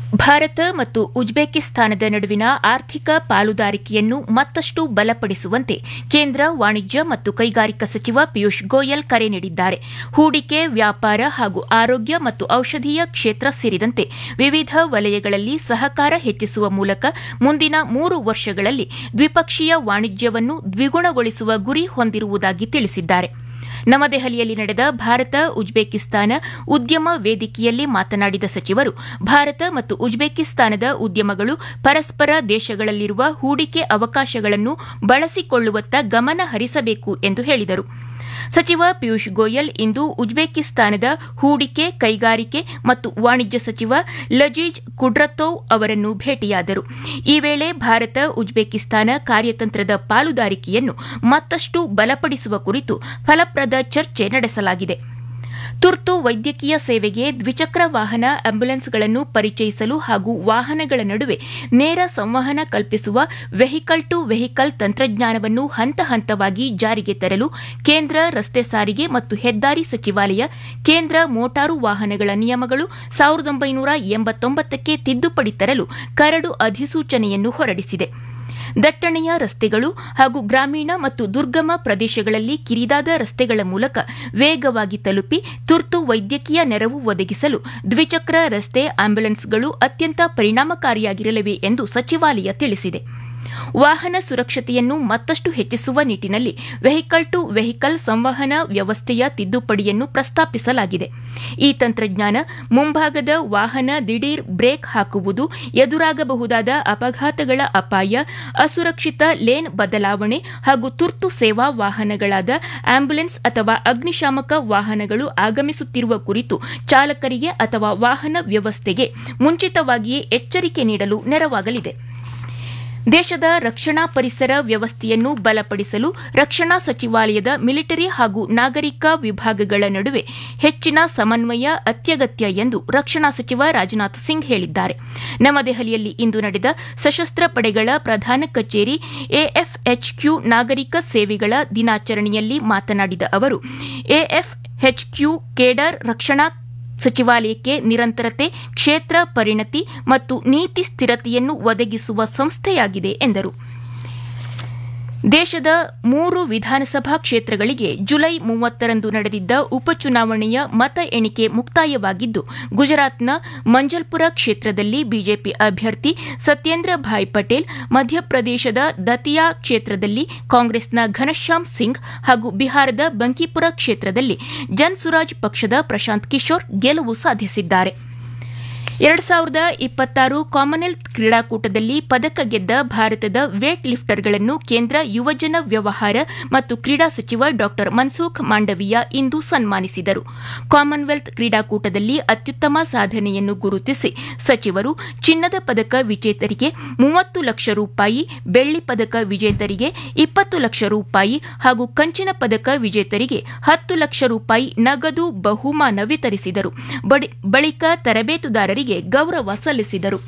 ಭಾರತ ಮತ್ತು ಉಜ್ಬೇಕಿಸ್ತಾನದ ನಡುವಿನ ಆರ್ಥಿಕ ಪಾಲುದಾರಿಕೆಯನ್ನು ಮತ್ತಷ್ಟು ಬಲಪಡಿಸುವಂತೆ ಕೇಂದ್ರ ವಾಣಿಜ್ಯ ಮತ್ತು ಕೈಗಾರಿಕಾ ಸಚಿವ ಪಿಯೂಷ್ ಗೋಯಲ್ ಕರೆ ನೀಡಿದ್ದಾರೆ ಹೂಡಿಕೆ ವ್ಯಾಪಾರ ಹಾಗೂ ಆರೋಗ್ಯ ಮತ್ತು ಔಷಧೀಯ ಕ್ಷೇತ್ರ ಸೇರಿದಂತೆ ವಿವಿಧ ವಲಯಗಳಲ್ಲಿ ಸಹಕಾರ ಹೆಚ್ಚಿಸುವ ಮೂಲಕ ಮುಂದಿನ ಮೂರು ವರ್ಷಗಳಲ್ಲಿ ದ್ವಿಪಕ್ಷೀಯ ವಾಣಿಜ್ಯವನ್ನು ದ್ವಿಗುಣಗೊಳಿಸುವ ಗುರಿ ಹೊಂದಿರುವುದಾಗಿ ತಿಳಿಸಿದ್ದಾರೆ ನವದೆಹಲಿಯಲ್ಲಿ ನಡೆದ ಭಾರತ ಉಜ್ಬೇಕಿಸ್ತಾನ ಉದ್ಯಮ ವೇದಿಕೆಯಲ್ಲಿ ಮಾತನಾಡಿದ ಸಚಿವರು ಭಾರತ ಮತ್ತು ಉಜ್ಬೇಕಿಸ್ತಾನದ ಉದ್ಯಮಗಳು ಪರಸ್ಪರ ದೇಶಗಳಲ್ಲಿರುವ ಹೂಡಿಕೆ ಅವಕಾಶಗಳನ್ನು ಬಳಸಿಕೊಳ್ಳುವತ್ತ ಗಮನ ಹರಿಸಬೇಕು ಎಂದು ಹೇಳಿದರು ಸಚಿವ ಪಿಯೂಷ್ ಗೋಯಲ್ ಇಂದು ಉಜ್ಬೇಕಿಸ್ತಾನದ ಹೂಡಿಕೆ ಕೈಗಾರಿಕೆ ಮತ್ತು ವಾಣಿಜ್ಯ ಸಚಿವ ಲಜೀಜ್ ಕುಡ್ರತೋವ್ ಅವರನ್ನು ಭೇಟಿಯಾದರು ಈ ವೇಳೆ ಭಾರತ ಉಜ್ಬೇಕಿಸ್ತಾನ ಕಾರ್ಯತಂತ್ರದ ಪಾಲುದಾರಿಕೆಯನ್ನು ಮತ್ತಷ್ಟು ಬಲಪಡಿಸುವ ಕುರಿತು ಫಲಪ್ರದ ಚರ್ಚೆ ನಡೆಸಲಾಗಿದೆ ತುರ್ತು ವೈದ್ಯಕೀಯ ಸೇವೆಗೆ ದ್ವಿಚಕ್ರ ವಾಹನ ಆಂಬ್ಯುಲೆನ್ಸ್ಗಳನ್ನು ಪರಿಚಯಿಸಲು ಹಾಗೂ ವಾಹನಗಳ ನಡುವೆ ನೇರ ಸಂವಹನ ಕಲ್ಪಿಸುವ ವೆಹಿಕಲ್ ಟು ವೆಹಿಕಲ್ ತಂತ್ರಜ್ಞಾನವನ್ನು ಹಂತ ಹಂತವಾಗಿ ಜಾರಿಗೆ ತರಲು ಕೇಂದ್ರ ರಸ್ತೆ ಸಾರಿಗೆ ಮತ್ತು ಹೆದ್ದಾರಿ ಸಚಿವಾಲಯ ಕೇಂದ್ರ ಮೋಟಾರು ವಾಹನಗಳ ನಿಯಮಗಳು ಸಾವಿರದ ಒಂಬೈನೂರ ಎಂಬತ್ತೊಂಬತ್ತಕ್ಕೆ ತಿದ್ದುಪಡಿ ತರಲು ಕರಡು ಅಧಿಸೂಚನೆಯನ್ನು ಹೊರಡಿಸಿದೆ ದಟ್ಟಣೆಯ ರಸ್ತೆಗಳು ಹಾಗೂ ಗ್ರಾಮೀಣ ಮತ್ತು ದುರ್ಗಮ ಪ್ರದೇಶಗಳಲ್ಲಿ ಕಿರಿದಾದ ರಸ್ತೆಗಳ ಮೂಲಕ ವೇಗವಾಗಿ ತಲುಪಿ ತುರ್ತು ವೈದ್ಯಕೀಯ ನೆರವು ಒದಗಿಸಲು ದ್ವಿಚಕ್ರ ರಸ್ತೆ ಆಂಬ್ಯುಲೆನ್ಸ್ಗಳು ಅತ್ಯಂತ ಪರಿಣಾಮಕಾರಿಯಾಗಿರಲಿವೆ ಎಂದು ಸಚಿವಾಲಯ ತಿಳಿಸಿದೆ ವಾಹನ ಸುರಕ್ಷತೆಯನ್ನು ಮತ್ತಷ್ಟು ಹೆಚ್ಚಿಸುವ ನಿಟ್ಟಿನಲ್ಲಿ ವೆಹಿಕಲ್ ಟು ವೆಹಿಕಲ್ ಸಂವಹನ ವ್ಯವಸ್ಥೆಯ ತಿದ್ದುಪಡಿಯನ್ನು ಪ್ರಸ್ತಾಪಿಸಲಾಗಿದೆ ಈ ತಂತ್ರಜ್ಞಾನ ಮುಂಭಾಗದ ವಾಹನ ದಿಢೀರ್ ಬ್ರೇಕ್ ಹಾಕುವುದು ಎದುರಾಗಬಹುದಾದ ಅಪಘಾತಗಳ ಅಪಾಯ ಅಸುರಕ್ಷಿತ ಲೇನ್ ಬದಲಾವಣೆ ಹಾಗೂ ತುರ್ತು ಸೇವಾ ವಾಹನಗಳಾದ ಆಂಬ್ಯುಲೆನ್ಸ್ ಅಥವಾ ಅಗ್ನಿಶಾಮಕ ವಾಹನಗಳು ಆಗಮಿಸುತ್ತಿರುವ ಕುರಿತು ಚಾಲಕರಿಗೆ ಅಥವಾ ವಾಹನ ವ್ಯವಸ್ಥೆಗೆ ಮುಂಚಿತವಾಗಿಯೇ ಎಚ್ಚರಿಕೆ ನೀಡಲು ನೆರವಾಗಲಿದೆ ದೇಶದ ರಕ್ಷಣಾ ಪರಿಸರ ವ್ಯವಸ್ಥೆಯನ್ನು ಬಲಪಡಿಸಲು ರಕ್ಷಣಾ ಸಚಿವಾಲಯದ ಮಿಲಿಟರಿ ಹಾಗೂ ನಾಗರಿಕ ವಿಭಾಗಗಳ ನಡುವೆ ಹೆಚ್ಚಿನ ಸಮನ್ವಯ ಅತ್ಯಗತ್ಯ ಎಂದು ರಕ್ಷಣಾ ಸಚಿವ ರಾಜನಾಥ್ ಸಿಂಗ್ ಹೇಳಿದ್ದಾರೆ ನವದೆಹಲಿಯಲ್ಲಿ ಇಂದು ನಡೆದ ಸಶಸ್ತ್ರ ಪಡೆಗಳ ಪ್ರಧಾನ ಕಚೇರಿ ಎಎಫ್ಎಚ್ಕ್ಯೂ ನಾಗರಿಕ ಸೇವೆಗಳ ದಿನಾಚರಣೆಯಲ್ಲಿ ಮಾತನಾಡಿದ ಅವರು ಎಎಫ್ಎಚ್ಕ್ಯೂ ಕೇಡರ್ ರಕ್ಷಣಾ ಸಚಿವಾಲಯಕ್ಕೆ ನಿರಂತರತೆ ಕ್ಷೇತ್ರ ಪರಿಣತಿ ಮತ್ತು ನೀತಿ ಸ್ಥಿರತೆಯನ್ನು ಒದಗಿಸುವ ಸಂಸ್ಥೆಯಾಗಿದೆ ಎಂದರು ದೇಶದ ಮೂರು ವಿಧಾನಸಭಾ ಕ್ಷೇತ್ರಗಳಿಗೆ ಜುಲೈ ಮೂವತ್ತರಂದು ನಡೆದಿದ್ದ ಉಪಚುನಾವಣೆಯ ಮತ ಎಣಿಕೆ ಮುಕ್ತಾಯವಾಗಿದ್ದು ಗುಜರಾತ್ನ ಮಂಜಲ್ಪುರ ಕ್ಷೇತ್ರದಲ್ಲಿ ಬಿಜೆಪಿ ಅಭ್ಯರ್ಥಿ ಸತ್ಯೇಂದ್ರ ಭಾಯ್ ಪಟೇಲ್ ಮಧ್ಯಪ್ರದೇಶದ ದತಿಯಾ ಕ್ಷೇತ್ರದಲ್ಲಿ ಕಾಂಗ್ರೆಸ್ನ ಘನಶ್ಯಾಮ್ ಸಿಂಗ್ ಹಾಗೂ ಬಿಹಾರದ ಬಂಕಿಪುರ ಕ್ಷೇತ್ರದಲ್ಲಿ ಜನ್ಸುರಾಜ್ ಪಕ್ಷದ ಪ್ರಶಾಂತ್ ಕಿಶೋರ್ ಗೆಲುವು ಸಾಧಿಸಿದ್ದಾರೆ ಎರಡು ಸಾವಿರದ ಇಪ್ಪತ್ತಾರು ಕಾಮನ್ವೆಲ್ತ್ ಕ್ರೀಡಾಕೂಟದಲ್ಲಿ ಪದಕ ಗೆದ್ದ ಭಾರತದ ವೇಟ್ ಲಿಫ್ಟರ್ಗಳನ್ನು ಕೇಂದ್ರ ಯುವಜನ ವ್ಯವಹಾರ ಮತ್ತು ಕ್ರೀಡಾ ಸಚಿವ ಡಾ ಮನ್ಸುಖ್ ಮಾಂಡವೀಯ ಇಂದು ಸನ್ಮಾನಿಸಿದರು ಕಾಮನ್ವೆಲ್ತ್ ಕ್ರೀಡಾಕೂಟದಲ್ಲಿ ಅತ್ಯುತ್ತಮ ಸಾಧನೆಯನ್ನು ಗುರುತಿಸಿ ಸಚಿವರು ಚಿನ್ನದ ಪದಕ ವಿಜೇತರಿಗೆ ಮೂವತ್ತು ಲಕ್ಷ ರೂಪಾಯಿ ಬೆಳ್ಳಿ ಪದಕ ವಿಜೇತರಿಗೆ ಇಪ್ಪತ್ತು ಲಕ್ಷ ರೂಪಾಯಿ ಹಾಗೂ ಕಂಚಿನ ಪದಕ ವಿಜೇತರಿಗೆ ಹತ್ತು ಲಕ್ಷ ರೂಪಾಯಿ ನಗದು ಬಹುಮಾನ ವಿತರಿಸಿದರು ಬಳಿಕ ತರಬೇತುದಾರರಿಗೆ ಗೌರವ ಸಲ್ಲಿಸಿದರು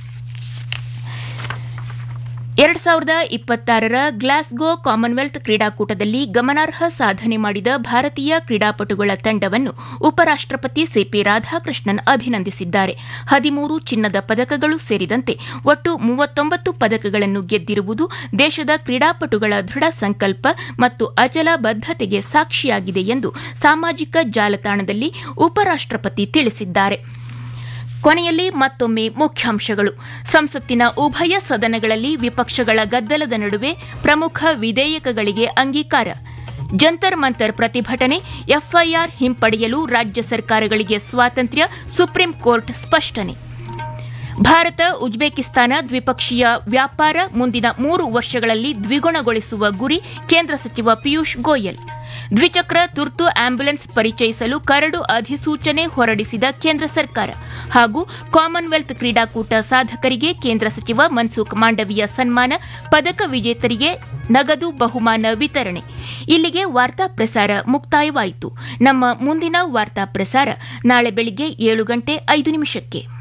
ಎರಡು ಸಾವಿರದ ಇಪ್ಪತ್ತಾರರ ಗ್ಲಾಸ್ಗೋ ಕಾಮನ್ವೆಲ್ತ್ ಕ್ರೀಡಾಕೂಟದಲ್ಲಿ ಗಮನಾರ್ಹ ಸಾಧನೆ ಮಾಡಿದ ಭಾರತೀಯ ಕ್ರೀಡಾಪಟುಗಳ ತಂಡವನ್ನು ಉಪರಾಷ್ಟಪತಿ ಸಿಪಿ ರಾಧಾಕೃಷ್ಣನ್ ಅಭಿನಂದಿಸಿದ್ದಾರೆ ಹದಿಮೂರು ಚಿನ್ನದ ಪದಕಗಳು ಸೇರಿದಂತೆ ಒಟ್ಟು ಮೂವತ್ತೊಂಬತ್ತು ಪದಕಗಳನ್ನು ಗೆದ್ದಿರುವುದು ದೇಶದ ಕ್ರೀಡಾಪಟುಗಳ ದೃಢ ಸಂಕಲ್ಪ ಮತ್ತು ಅಚಲ ಬದ್ದತೆಗೆ ಸಾಕ್ಷಿಯಾಗಿದೆ ಎಂದು ಸಾಮಾಜಿಕ ಜಾಲತಾಣದಲ್ಲಿ ಉಪರಾಷ್ಟಪತಿ ತಿಳಿಸಿದ್ದಾರೆ ಕೊನೆಯಲ್ಲಿ ಮತ್ತೊಮ್ಮೆ ಮುಖ್ಯಾಂಶಗಳು ಸಂಸತ್ತಿನ ಉಭಯ ಸದನಗಳಲ್ಲಿ ವಿಪಕ್ಷಗಳ ಗದ್ದಲದ ನಡುವೆ ಪ್ರಮುಖ ವಿಧೇಯಕಗಳಿಗೆ ಅಂಗೀಕಾರ ಜಂತರ್ ಮಂತರ್ ಪ್ರತಿಭಟನೆ ಎಫ್ಐಆರ್ ಹಿಂಪಡೆಯಲು ರಾಜ್ಯ ಸರ್ಕಾರಗಳಿಗೆ ಸ್ವಾತಂತ್ರ್ಯ ಸುಪ್ರೀಂ ಕೋರ್ಟ್ ಸ್ಪಷ್ಟನೆ ಭಾರತ ಉಜ್ಬೇಕಿಸ್ತಾನ ದ್ವಿಪಕ್ಷೀಯ ವ್ಯಾಪಾರ ಮುಂದಿನ ಮೂರು ವರ್ಷಗಳಲ್ಲಿ ದ್ವಿಗುಣಗೊಳಿಸುವ ಗುರಿ ಕೇಂದ್ರ ಸಚಿವ ಪಿಯೂಷ್ ಗೋಯಲ್ ದ್ವಿಚಕ್ರ ತುರ್ತು ಆಂಬ್ಯುಲೆನ್ಸ್ ಪರಿಚಯಿಸಲು ಕರಡು ಅಧಿಸೂಚನೆ ಹೊರಡಿಸಿದ ಕೇಂದ್ರ ಸರ್ಕಾರ ಹಾಗೂ ಕಾಮನ್ವೆಲ್ತ್ ಕ್ರೀಡಾಕೂಟ ಸಾಧಕರಿಗೆ ಕೇಂದ್ರ ಸಚಿವ ಮನ್ಸುಖ್ ಮಾಂಡವೀಯ ಸನ್ಮಾನ ಪದಕ ವಿಜೇತರಿಗೆ ನಗದು ಬಹುಮಾನ ವಿತರಣೆ ಇಲ್ಲಿಗೆ ವಾರ್ತಾ ಪ್ರಸಾರ ಮುಕ್ತಾಯವಾಯಿತು ನಮ್ಮ ಮುಂದಿನ ವಾರ್ತಾ ಪ್ರಸಾರ ನಾಳೆ ಬೆಳಿಗ್ಗೆ ಏಳು ಗಂಟೆ ಐದು ನಿಮಿಷಕ್ಕೆ